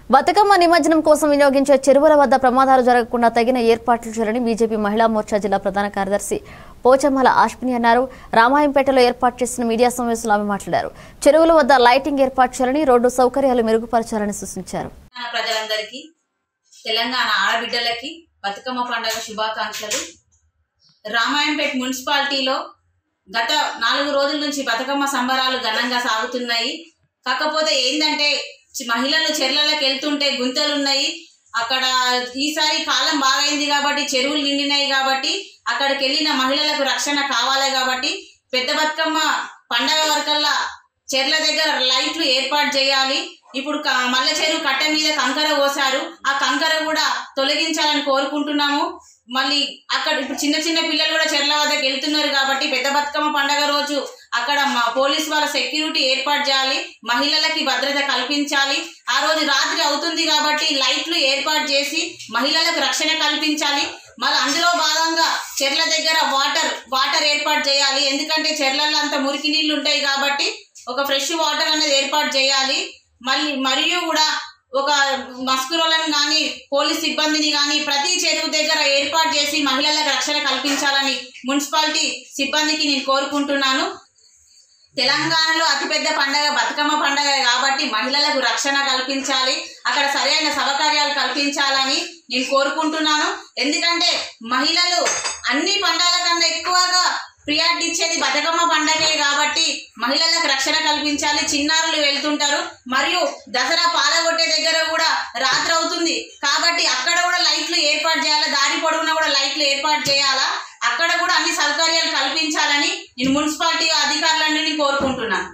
బతుకమ్మ నిమజ్జనం కోసం వినియోగించే చెరువుల వద్ద ప్రమాదాలు జరగకుండా తగిన ఏర్పాట్లు చేయాలని బీజేపీ మహిళా మోర్చా జిల్లా ప్రధాన కార్యదర్శి పోచమ్మల ఆష్మిని అన్నారు రామాయంపేటలో ఏర్పాటు చేసిన మీడియా సమావేశంలో ఆమె మాట్లాడారు చెరువుల వద్ద లైటింగ్ ఏర్పాటు చేయాలని రోడ్డు సౌకర్యాలు మెరుగుపరచాలని సూచించారు తెలంగాణ ప్రజలందరికీ తెలంగాణ ఆడబిడ్డలకి బతుకమ్మ పండుగ శుభాకాంక్షలు రామాయంపేట్ మున్సిపాలిటీలో గత నాలుగు రోజుల నుంచి బతుకమ్మ సంబరాలు ఘనంగా సాగుతున్నాయి కాకపోతే ఏంటంటే చి- మహిళలు చెర్లలకు వెళ్తుంటే గుంతలు ఉన్నాయి అక్కడ ఈసారి కాలం బాగైంది కాబట్టి చెరువులు నిండినాయి కాబట్టి అక్కడికి వెళ్ళిన మహిళలకు రక్షణ కావాలి కాబట్టి పెద్ద బతుకమ్మ పండగ వరకల్లా చెర్ల దగ్గర లైట్లు ఏర్పాటు చేయాలి ఇప్పుడు క- మల్లె చెరువు కట్ట మీద కంకర పోసారు ఆ కంకర కూడా తొలగించాలని కోరుకుంటున్నాము మళ్ళీ అక్కడ ఇప్పుడు చిన్న చిన్న పిల్లలు కూడా చెర్ల వద్దకు వెళ్తున్నారు కాబట్టి పెద్ద బతుకమ్మ పండగ రోజు అక్కడ మా పోలీస్ వాళ్ళ సెక్యూరిటీ ఏర్పాటు చేయాలి మహిళలకి భద్రత కల్పించాలి ఆ రోజు రాత్రి అవుతుంది కాబట్టి లైట్లు ఏర్పాటు చేసి మహిళలకు రక్షణ కల్పించాలి మళ్ళీ అందులో భాగంగా చెర్ల దగ్గర వాటర్ వాటర్ ఏర్పాటు చేయాలి ఎందుకంటే చెర్లలో అంత మురికి నీళ్లు ఉంటాయి కాబట్టి ఒక ఫ్రెష్ వాటర్ అనేది ఏర్పాటు చేయాలి మళ్ళీ మరియు కూడా ఒక మస్కురోలను కానీ పోలీస్ సిబ్బందిని కానీ ప్రతి చెరువు దగ్గర ఏర్పాటు చేసి మహిళలకు రక్షణ కల్పించాలని మున్సిపాలిటీ సిబ్బందికి నేను కోరుకుంటున్నాను తెలంగాణలో అతిపెద్ద పండగ బతుకమ్మ పండగ కాబట్టి మహిళలకు రక్షణ కల్పించాలి అక్కడ సరైన సౌకర్యాలు కల్పించాలని నేను కోరుకుంటున్నాను ఎందుకంటే మహిళలు అన్ని పండుగల కన్నా ఎక్కువగా ప్రియారిటీ ఇచ్చేది బతుకమ్మ పండగే కాబట్టి మహిళలకు రక్షణ కల్పించాలి చిన్నారులు వెళ్తుంటారు మరియు దసరా పాలగొట్టే దగ్గర కూడా రాత్రి అవుతుంది కాబట్టి అక్కడ కూడా లైట్లు ఏర్పాటు చేయాలా దారి పొడవునా కూడా లైట్లు ఏర్పాటు చేయాలా అక్కడ కూడా అన్ని సౌకర్యాలు కల్పించాలని నేను మున్సిపాలిటీ అధికారులన్నీ కోరుకుంటున్నాను